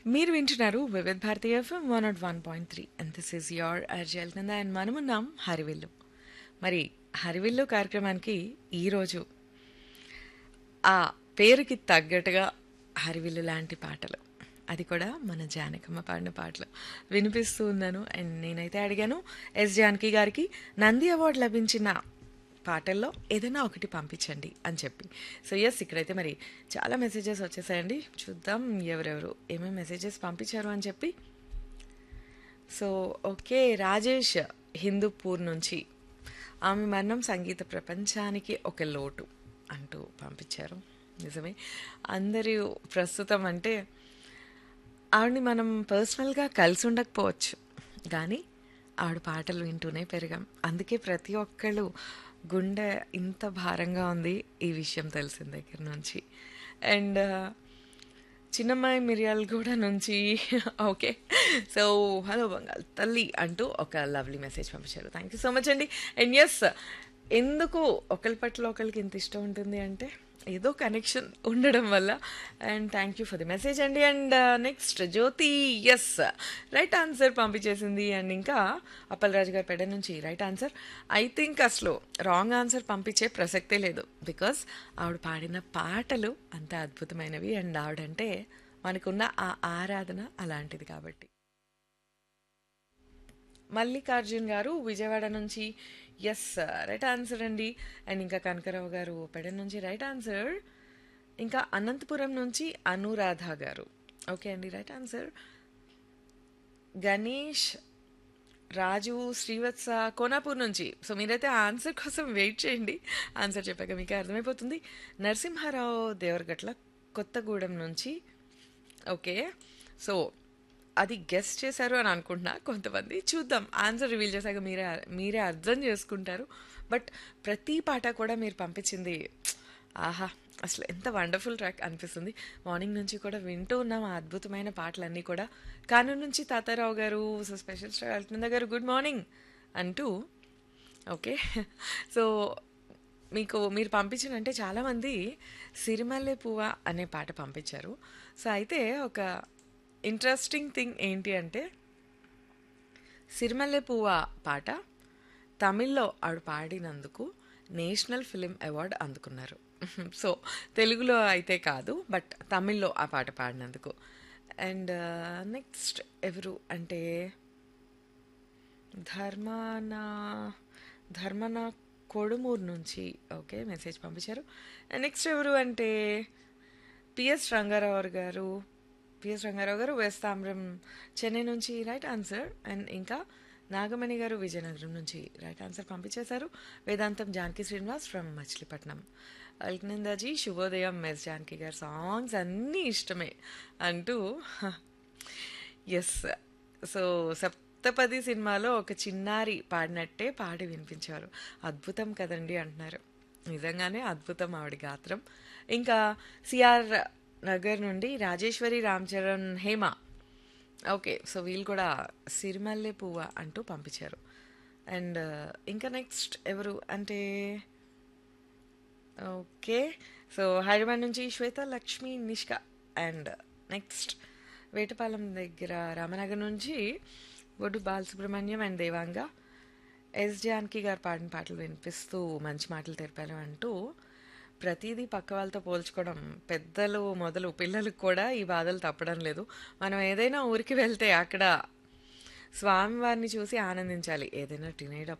మీరు వింటున్నారు Vividh Bharati FM one nought one point three and this is your అర్జల్ కింద అండ్ మనమున్నాం హరివిల్లు మరి హరివిల్లు కార్యక్రమానికి ఈరోజు ఆ పేరుకి తగ్గట్టుగా హరివిల్లు లాంటి పాటలు అది కూడా మన జానకమ్మ పాడిన పాటలు వినిపిస్తూ ఉన్నాను అండ్ నేనైతే అడిగాను ఎస్ జానకి గారికి నంది అవార్డు లభించిన పాటల్లో ఏదైనా ఒకటి పంపించండి అని చెప్పి సో ఎస్ ఇక్కడైతే మరి చాలా మెసేజెస్ వచ్చేసాయండి చూద్దాం ఎవరెవరు ఏమేమి మెసేజెస్ పంపించారు అని చెప్పి సో ఓకే రాజేష్ హిందూపూర్ నుంచి ఆమె మరణం సంగీత ప్రపంచానికి ఒక లోటు అంటూ పంపించారు నిజమే అందరూ ప్రస్తుతం అంటే ఆవిడని మనం పర్సనల్గా కలిసి ఉండకపోవచ్చు కానీ ఆవిడ పాటలు వింటూనే పెరిగాం అందుకే ప్రతి ఒక్కళ్ళు గుండె ఇంత భారంగా ఉంది ఈ విషయం తెలిసిన దగ్గర నుంచి అండ్ చిన్నమ్మాయి మిర్యాలగూడ నుంచి ఓకే సో హలో బంగాల్ తల్లి అంటూ ఒక లవ్లీ మెసేజ్ పంపించారు థ్యాంక్ యూ సో మచ్ అండి అండ్ ఎస్ ఎందుకు ఒకరి పట్ల ఒకరికి ఇంత ఇష్టం ఉంటుంది అంటే ఏదో కనెక్షన్ ఉండడం వల్ల and thank you for the message అండి and next Jyothi yes right answer పంపించేసింది అండ్ ఇంకా అప్పలరాజు గారి పెడ నుంచి రైట్ ఆన్సర్ ఐ థింక్ అసలు రాంగ్ ఆన్సర్ పంపించే ప్రసక్తే లేదు బికాస్ ఆవిడ పాడిన పాటలు అంత అద్భుతమైనవి అండ్ ఆవిడంటే మనకున్న ఆ ఆరాధన అలాంటిది కాబట్టి మల్లికార్జున్ గారు విజయవాడ నుంచి ఎస్ రైట్ ఆన్సర్ అండి అండ్ ఇంకా కనకరావు గారు పెడ నుంచి రైట్ ఆన్సర్ ఇంకా అనంతపురం నుంచి అనురాధ గారు ఓకే అండి రైట్ ఆన్సర్ గణేష్ రాజు శ్రీవత్స కోనాపూర్ నుంచి సో మీరైతే ఆ ఆన్సర్ కోసం వెయిట్ చేయండి ఆన్సర్ చెప్పాక మీకు అర్థమైపోతుంది నరసింహారావు దేవరగట్ల కొత్తగూడెం నుంచి ఓకే సో అది గెస్ట్ చేశారు అని అనుకుంటున్నా కొంతమంది చూద్దాం ఆన్సర్ రివీల్ చేశాక మీరే మీరే అర్థం చేసుకుంటారు బట్ ప్రతి పాట కూడా మీరు పంపించింది ఆహా అసలు ఎంత వండర్ఫుల్ ట్రాక్ అనిపిస్తుంది మార్నింగ్ నుంచి కూడా వింటూ ఉన్నాం ఆ అద్భుతమైన పాటలన్నీ కూడా కానూరు నుంచి తాతారావు గారు సో స్పెషల్ స్టార్ అల్టనంద గారు గుడ్ మార్నింగ్ అంటూ ఓకే సో మీకు మీరు పంపించినంటే చాలామంది సిరిమల్లె పువ్వ అనే పాట పంపించారు సో అయితే ఒక ఇంట్రెస్టింగ్ థింగ్ ఏంటి అంటే సిరిమల్లె పువ్వ పాట తమిళ్లో ఆవిడ పాడినందుకు నేషనల్ ఫిలిం అవార్డు అందుకున్నారు సో తెలుగులో అయితే కాదు బట్ తమిళ్లో ఆ పాట పాడినందుకు అండ్ నెక్స్ట్ ఎవరు అంటే ధర్మానా ధర్మన కొడుమూరు నుంచి ఓకే మెసేజ్ పంపించారు నెక్స్ట్ ఎవరు అంటే పిఎస్ రంగారావు గారు పిఎస్ రంగారావు గారు వెస్ట్ తామ్రం చెన్నై నుంచి రైట్ ఆన్సర్ అండ్ ఇంకా నాగమణి గారు విజయనగరం నుంచి రైట్ ఆన్సర్ పంపించేశారు వేదాంతం జానకి శ్రీనివాస్ ఫ్రమ్ మచిలీపట్నం అల్కనందాజీ శుభోదయం మెస్ జానకి గారు సాంగ్స్ అన్నీ ఇష్టమే అంటూ ఎస్ సో సప్తపది సినిమాలో ఒక చిన్నారి పాడినట్టే పాడి వినిపించారు అద్భుతం కదండి అంటున్నారు నిజంగానే అద్భుతం ఆవిడ గాత్రం ఇంకా సిఆర్ నగర్ నుండి రాజేశ్వరి రామ్ చరణ్ హేమ ఓకే సో వీళ్ళు కూడా సిరిమల్లె పువ్వ అంటూ పంపించారు అండ్ ఇంకా నెక్స్ట్ ఎవరు అంటే ఓకే సో హైదరాబాద్ నుంచి శ్వేత లక్ష్మి నిష్క అండ్ నెక్స్ట్ వేటపాలెం దగ్గర రామనగర్ నుంచి బొడ్డు బాలసుబ్రహ్మణ్యం అండ్ దేవాంగ ఎస్ జానకి గారు పాడిన పాటలు వినిపిస్తూ మంచి మాటలు తెలిపారు అంటూ ప్రతిదీ పక్క వాళ్ళతో పోల్చుకోవడం పెద్దలు మొదలు పిల్లలకు కూడా ఈ బాధలు తప్పడం లేదు మనం ఏదైనా ఊరికి వెళ్తే అక్కడ స్వామివారిని చూసి ఆనందించాలి ఏదైనా తినేటప్పుడు